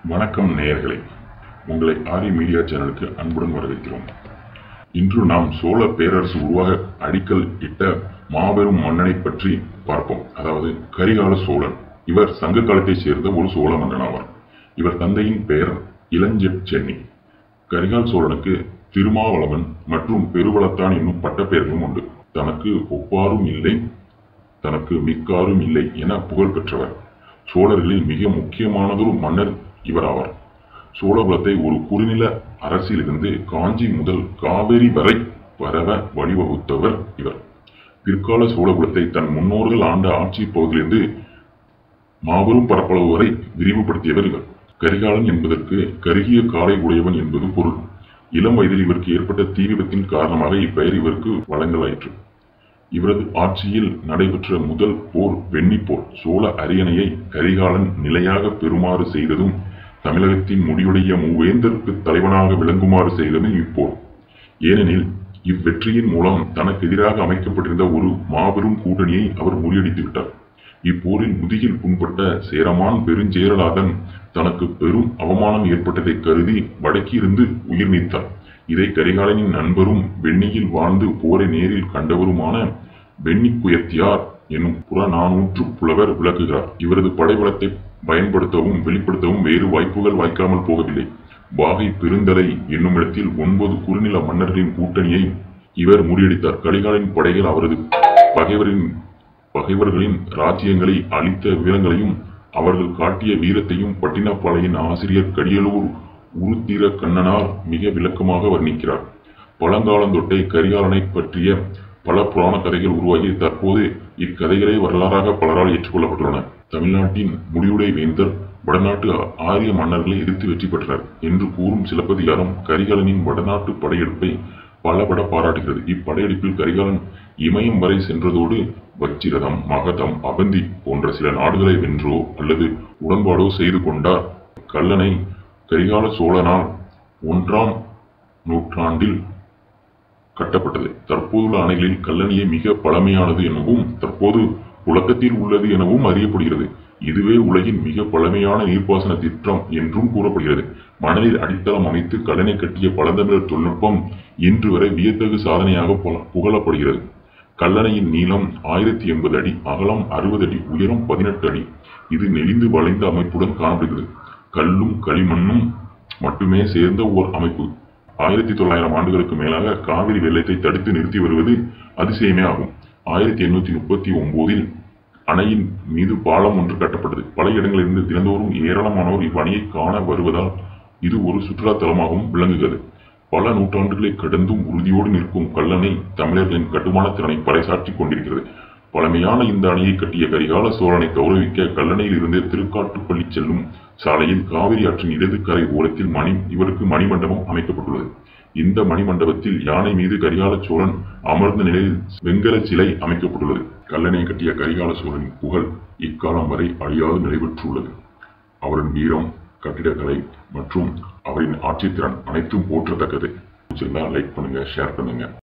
வணக்கம் நேயர்களே உங்களை ஆரி மீடியா சேனலுக்கு அன்புடன் வரவேற்கிறோம் இன்று நாம் சோழ பேரரசு உருவாக அடிக்கல் இட்ட மாபெரும் மன்னனை பற்றி பார்ப்போம் அதாவது கரிகால சோழன் இவர் சங்க காலத்தைச் சேர்ந்த ஒரு சோழ மன்னன் ஆவார் இவர் தந்தையின் பெயர் இளஞ்செட் சென்னி கரிகால் சோழனுக்கு திருமாவளவன் மற்றும் பெருவளத்தான் என்னும் பட்டப்பெயர்களும் உண்டு தனக்கு ஒப்பாரும் இல்லை தனக்கு மிக்காரும் இல்லை என புகழ் பெற்றவர் சோழர்களில் மிக முக்கியமானதொரு மன்னர் இவர் ஆவார் சோழகுலத்தை ஒரு குறுநில அரசிலிருந்து காஞ்சி முதல் காவிரி வரை பரவ வழிவகுத்தவர் இவர் பிற்கால சோழகுலத்தை தன் முன்னோர்கள் ஆண்ட ஆட்சி பகுதியிலிருந்து மாபெரும் பரப்பளவு வரை விரிவுபடுத்தியவர் இவர் கரிகாலன் என்பதற்கு கருகிய காலை உடையவன் என்பது பொருள் இளம் வயதில் இவருக்கு ஏற்பட்ட தீ விபத்தின் காரணமாக இப்பெயர் இவருக்கு வழங்கலாயிற்று இவரது ஆட்சியில் நடைபெற்ற முதல் போர் வெண்ணிப்போர் சோழ அரியணையை கரிகாலன் நிலையாக பெறுமாறு செய்ததும் தமிழகத்தின் முடியுடைய மூவேந்தருக்கு தலைவனாக விளங்குமாறு செய்ததும் இப்போர் ஏனெனில் இவ்வெற்றியின் மூலம் தனக்கு எதிராக அமைக்கப்பட்டிருந்த ஒரு மாபெரும் கூட்டணியை அவர் முறியடித்து விட்டார் இப்போரில் முதுகில் புண்பட்ட சேரமான் பெருஞ்சேரலாதன் தனக்கு பெரும் அவமானம் ஏற்பட்டதை கருதி வடக்கிருந்து உயிர் நீத்தார் இதை கரிகாலனின் நண்பரும் வெண்ணியில் வாழ்ந்து போரை நேரில் கண்டவருமான வெண்ணிக்குயத்தியார் என்னும் புறநானூற்று புலவர் விளக்குகிறார் இவரது படைபலத்தை பயன்படுத்தவும் வெளிப்படுத்தவும் வேறு வாய்ப்புகள் வாய்க்காமல் போகவில்லை வாகை பெருந்தலை என்னும் இடத்தில் ஒன்பது குறுநில மன்னர்களின் கூட்டணியை இவர் முறியடித்தார் கரிகாலனின் படைகள் அவரது பகைவரின் பகைவர்களின் ராஜ்யங்களை அளித்த விவரங்களையும் அவர்கள் காட்டிய வீரத்தையும் பட்டினப்பாளையின் ஆசிரியர் கடியலூர் உருத்திர கண்ணனார் மிக விளக்கமாக வர்ணிக்கிறார் பழங்காலந்தொட்டே கரிகாலனை பற்றிய பல புராண கதைகள் உருவாகி தற்போது இக்கதைகளே வரலாறாக பலரால் ஏற்றுக்கொள்ளப்பட்டுள்ளன தமிழ்நாட்டின் முடிவுடை வேந்தர் வடநாட்டு ஆரிய மன்னர்களை எதிர்த்து வெற்றி பெற்றனர் என்று கூறும் சிலப்பதிகாரம் கரிகாலனின் வடநாட்டு படையெடுப்பை பலபட பாராட்டுகிறது இப்படையெடுப்பில் கரிகாலன் இமயம் வரை சென்றதோடு வச்சிரதம் மகதம் அவந்தி போன்ற சில நாடுகளை வென்றோ அல்லது உடன்பாடோ செய்து கொண்டார் கல்லனை கரிகால சோழனால் ஒன்றாம் நூற்றாண்டில் கட்டப்பட்டது தற்போதுள்ள அணைகளில் கல்லணையே மிக பழமையானது எனவும் தற்போது புழக்கத்தில் உள்ளது எனவும் அறியப்படுகிறது இதுவே உலகின் மிக பழமையான நீர்ப்பாசன திட்டம் என்றும் கூறப்படுகிறது மணலில் அடித்தளம் அமைத்து கல்லணை கட்டிய பழந்தமிழர் தொழில்நுட்பம் இன்று வரை வியத்தகு சாதனையாக புல- புகழப்படுகிறது கல்லணையின் நீளம் ஆயிரத்தி எண்பது அடி அகலம் அறுபது அடி உயரம் பதினெட்டு அடி இது நெளிந்து வளைந்த அமைப்புடன் காணப்படுகிறது கல்லும் களிமண்ணும் மட்டுமே சேர்ந்த ஓர் அமைப்பு ஆயிரத்தி தொள்ளாயிரம் ஆண்டுகளுக்கு மேலாக காவிரி வெள்ளத்தை தடுத்து நிறுத்தி வருவது அதிசயமே ஆகும் ஆயிரத்தி எண்ணூத்தி முப்பத்தி ஒன்பதில் அணையின் மீது பாலம் ஒன்று கட்டப்பட்டது பல இடங்களிலிருந்து தினந்தோறும் ஏராளமானோர் இவ்வணையை காண வருவதால் இது ஒரு சுற்றுலா தலமாகவும் விளங்குகிறது பல நூற்றாண்டுகளை கடந்தும் உறுதியோடு நிற்கும் கல்லணை தமிழர்களின் கட்டுமான திறனை பறைசாற்றிக் கொண்டிருக்கிறது பழமையான இந்த அணையை கட்டிய கரிகால சோழனை கௌரவிக்க கல்லணையில் இருந்து திருக்காட்டுப்பள்ளி செல்லும் சாலையில் காவிரி ஆற்றின் இடது கரை ஓரத்தில் மணி இவருக்கு மணிமண்டபம் அமைக்கப்பட்டுள்ளது இந்த மணிமண்டபத்தில் யானை மீது கரிகால சோழன் அமர்ந்த நிலையில் வெண்கல சிலை அமைக்கப்பட்டுள்ளது கல்லணை கட்டிய கரிகால சோழனின் புகழ் இக்காலம் வரை அழியாது நிலைபெற்றுள்ளது அவரின் வீரம் கட்டிடக்கலை மற்றும் அவரின் ஆட்சித்திறன் அனைத்தும் போற்றத்தக்கது லைக் பண்ணுங்க ஷேர் பண்ணுங்க